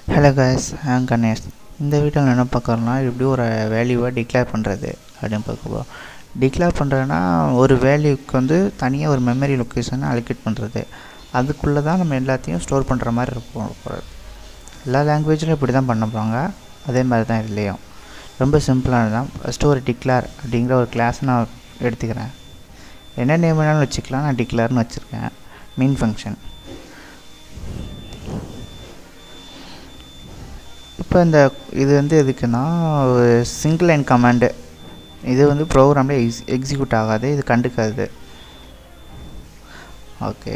Hello guys நான் கணேஷ் இந்த வீடியோவில் என்ன பார்க்குறோம்னா எப்படி ஒரு வேல்யூவை டிக்ளேர் பண்ணுறது அப்படின்னு பார்க்க போகிறோம் டிக்ளேர் பண்ணுறதுனா ஒரு வேல்யூக்கு வந்து தனியாக ஒரு மெமரி லொக்கேஷனை அலோகேட் பண்ணுறது அதுக்குள்ளே தான் நம்ம எல்லாத்தையும் ஸ்டோர் பண்ணுற மாதிரி இருக்கும் போகிறது எல்லா லாங்குவேஜ்லையும் இப்படி தான் பண்ண போகிறாங்க அதே மாதிரி தான் இதுலேயும் ரொம்ப சிம்பிளானது தான் ஃபஸ்ட்டு ஒரு டிக்ளேர் அப்படிங்கிற ஒரு கிளாஸ் நான் எடுத்துக்கிறேன் என்ன நேம் வேணாலும் வச்சுக்கலாம் நான் டிக்ளேர்னு வச்சுருக்கேன் மீன் ஃபங்க்ஷன் இப்போ இந்த இது வந்து எதுக்குன்னா ஒரு சிங்கிள் லைன் கமாண்டு இது வந்து ப்ரோக்ராமில் எக்ஸ் எக்ஸிக்யூட் ஆகாது இது கண்டுக்காது ஓகே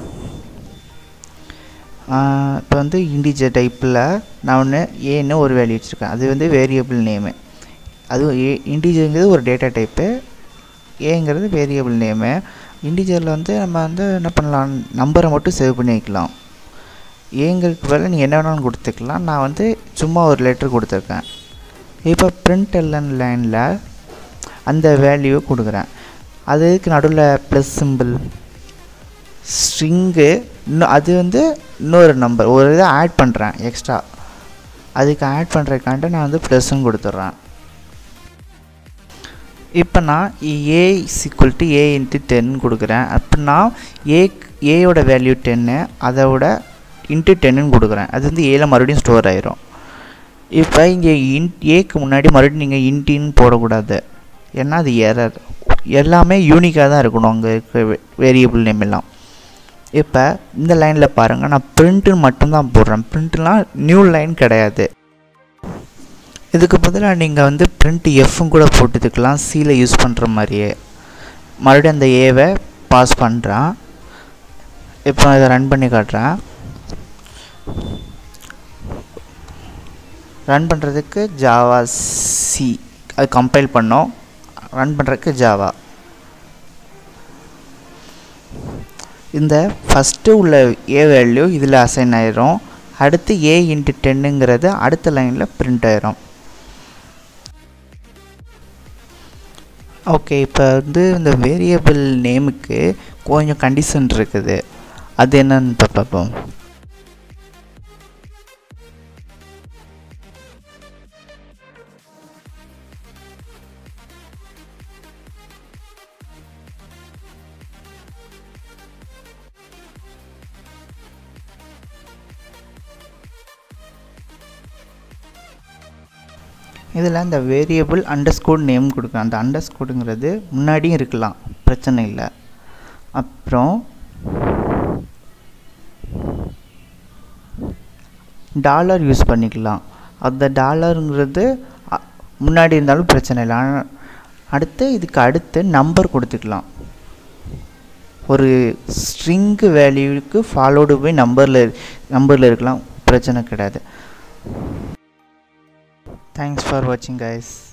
இப்போ வந்து இண்டிஜர் டைப்பில் நான் ஒன்று ஏன்னு ஒரு வேல்யூ வச்சுருக்கேன் அது வந்து வேரியபிள் நேமு அது ஏ இண்டிஜருங்கிறது ஒரு டேட்டா டைப்பு ஏங்கிறது வேரியபிள் நேமு இண்டிஜரில் வந்து நம்ம வந்து என்ன பண்ணலாம் நம்பரை மட்டும் சேவ் பண்ணி வைக்கலாம் ஏங்கிறதுக்கு பதில் நீங்கள் என்ன வேணாலும் கொடுத்துக்கலாம் நான் வந்து சும்மா ஒரு லெட்டர் கொடுத்துருக்கேன் இப்போ பிரிண்ட் எல்என் லைனில் அந்த வேல்யூவை கொடுக்குறேன் அதுக்கு நடுவில் ப்ளஸ் சிம்பிள் ஸ்ட்ரிங்கு இன்னும் அது வந்து இன்னொரு நம்பர் ஒரு இதை ஆட் பண்ணுறேன் எக்ஸ்ட்ரா அதுக்கு ஆட் பண்ணுறதுக்காண்ட்டு நான் வந்து ப்ளஸ்ஸும் கொடுத்துட்றேன் இப்போ நான் a equal to a into ten கொடுக்குறேன் அப்படின்னா ஏ ஏயோட வேல்யூ டென்னு அதோட இன்ட்டு டென்னு கொடுக்குறேன் அது வந்து ஏல மறுபடியும் ஸ்டோர் ஆயிரும் இப்போ இங்கே இன் ஏக்கு முன்னாடி மறுபடியும் நீங்கள் இன்டின்னு போடக்கூடாது ஏன்னா அது எரர் எல்லாமே யூனிக்காக தான் இருக்கணும் அங்கே இருக்க வேரியபிள் நேம் எல்லாம் இப்போ இந்த லைனில் பாருங்கள் நான் பிரிண்ட்டுன்னு மட்டும்தான் போடுறேன் பிரிண்ட்லாம் நியூ லைன் கிடையாது இதுக்கு பதிலாக நீங்கள் வந்து பிரிண்ட் எஃப்பும் கூட போட்டுக்கலாம் சியில் யூஸ் பண்ணுற மாதிரியே மறுபடியும் அந்த ஏவை பாஸ் பண்ணுறான் இப்போ இதை ரன் பண்ணி காட்டுறேன் ரன் பண்ணுறதுக்கு ஜாவா சி அது கம்பைல் பண்ணோம் ரன் பண்ணுறதுக்கு ஜாவா இந்த ஃபஸ்ட்டு உள்ள ஏ வேல்யூ இதில் அசைன் ஆயிரும் அடுத்து ஏ இன்ட்டு டென்னுங்கிறது அடுத்த லைனில் பிரிண்ட் ஆயிரும் ஓகே இப்போ வந்து இந்த வேரியபிள் நேமுக்கு கொஞ்சம் கண்டிஷன் இருக்குது அது என்னன்னு இப்போ பார்ப்போம் இதில் இந்த வேரியபிள் அண்டர் ஸ்கோர் நேம் கொடுக்குறேன் அந்த அண்டர் ஸ்கோடுங்கிறது முன்னாடியும் இருக்கலாம் பிரச்சனை இல்லை அப்புறம் டாலர் யூஸ் பண்ணிக்கலாம் அந்த டாலருங்கிறது முன்னாடி இருந்தாலும் பிரச்சனை இல்லை ஆனால் அடுத்து இதுக்கு அடுத்து நம்பர் கொடுத்துக்கலாம் ஒரு ஸ்ட்ரிங்கு வேல்யூக்கு ஃபாலோடு போய் நம்பரில் நம்பரில் இருக்கலாம் பிரச்சனை கிடையாது Thanks for watching guys.